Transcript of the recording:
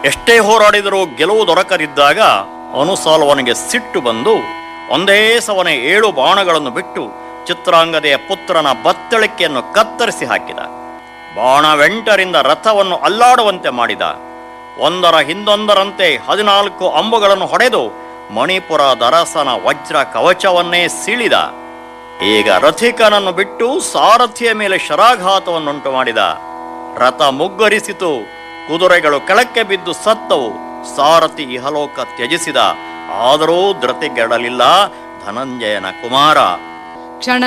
ಎಷ್ಟೇ ಹೋರಾಡಿದರೂ ಗೆಲುವು ದೊರಕದಿದ್ದಾಗ ಅನುಸಾಲ್ವನಿಗೆ ಸಿಟ್ಟು ಬಂದು ಒಂದೇ ಸವನೆ ಏಳು ಬಾಣಗಳನ್ನು ಬಿಟ್ಟು ಚಿತ್ರಾಂಗದೆಯ ಪುತ್ರನ ಬತ್ತಳಿಕೆಯನ್ನು ಕತ್ತರಿಸಿ ಹಾಕಿದ ಬಾಣವೆಂಟರಿಂದ ರಥವನ್ನು ಅಲ್ಲಾಡುವಂತೆ ಮಾಡಿದ ಒಂದರ ಹಿಂದೊಂದರಂತೆ ಹದಿನಾಲ್ಕು ಅಂಬುಗಳನ್ನು ಹೊಡೆದು ಮಣಿಪುರ ದರಸನ ವಜ್ರ ಕವಚವನ್ನೇ ಸೀಳಿದ ಈಗ ರಥಿಕನನ್ನು ಬಿಟ್ಟು ಸಾರಥಿಯ ಮೇಲೆ ಶರಾಘಾತವನ್ನುಂಟು ಮಾಡಿದ ರಥ ಮುಗ್ಗರಿಸಿತು ಕುದುರೆಗಳು ಕೆಳಕ್ಕೆ ಬಿದ್ದು ಸತ್ತವು ಸಾರಥಿ ಇಹಲೋಕ ತ್ಯಜಿಸಿದ ಆದರೂ ಧೃತಿಗೆಡಲಿಲ್ಲ ಧನಂಜಯನ ಕುಮಾರ ಕ್ಷಣ